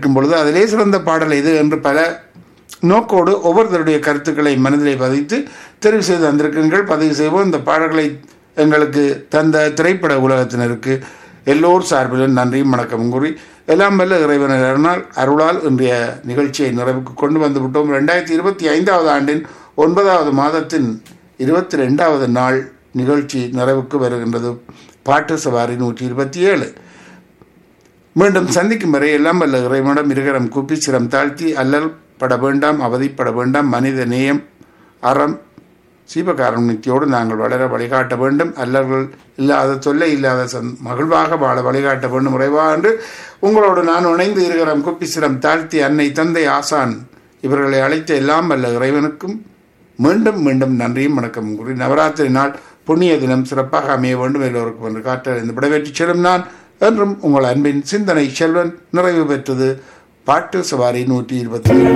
கேட்கும் பொழுது அதிலே சிறந்த பாடல் இது என்று பல நோக்கோடு ஒவ்வொருத்தருடைய கருத்துக்களை மனதிலே பதித்து தெரிவு செய்து தந்திருக்கிறீர்கள் பதிவு செய்வோம் இந்த பாடல்களை எங்களுக்கு தந்த திரைப்பட உலகத்தினருக்கு எல்லோர் சார்பிலும் நன்றியும் வணக்கம் கூறி எல்லாம் வல்ல இறைவனர் அருளால் அருளால் இன்றைய நிகழ்ச்சியை நிறைவுக்கு கொண்டு வந்து விட்டோம் ரெண்டாயிரத்தி இருபத்தி ஐந்தாவது ஆண்டின் ஒன்பதாவது மாதத்தின் இருபத்தி ரெண்டாவது நாள் நிகழ்ச்சி நிறைவுக்கு வருகின்றது பாட்டு சவாரி நூற்றி இருபத்தி ஏழு மீண்டும் சந்திக்கும் வரை எல்லாம் வல்ல இறைவனிடம் இருகரம் கூப்பி சிரம் தாழ்த்தி அல்லல் பட வேண்டாம் அவதிப்பட வேண்டாம் மனித நேயம் அறம் சீபகாரண்யத்தோடு நாங்கள் வளர வழிகாட்ட வேண்டும் அல்லர்கள் இல்லாத தொல்லை இல்லாத சந் மகிழ்வாக வாழ வழிகாட்ட வேண்டும் உறைவா என்று உங்களோடு நான் இணைந்து இருக்கிறம் குப்பி சிரம் தாழ்த்தி அன்னை தந்தை ஆசான் இவர்களை அழைத்த எல்லாம் வல்ல இறைவனுக்கும் மீண்டும் மீண்டும் நன்றியும் வணக்கம் கூறி நவராத்திரி நாள் புண்ணிய தினம் சிறப்பாக அமைய வேண்டும் எல்லோருக்கும் என்று காற்றறிந்து விடைபெற்று செல்லும் நான் என்றும் உங்கள் அன்பின் சிந்தனை செல்வன் நிறைவு பெற்றது பாட்டு சவாரி நூற்றி இருபத்தி ஏழு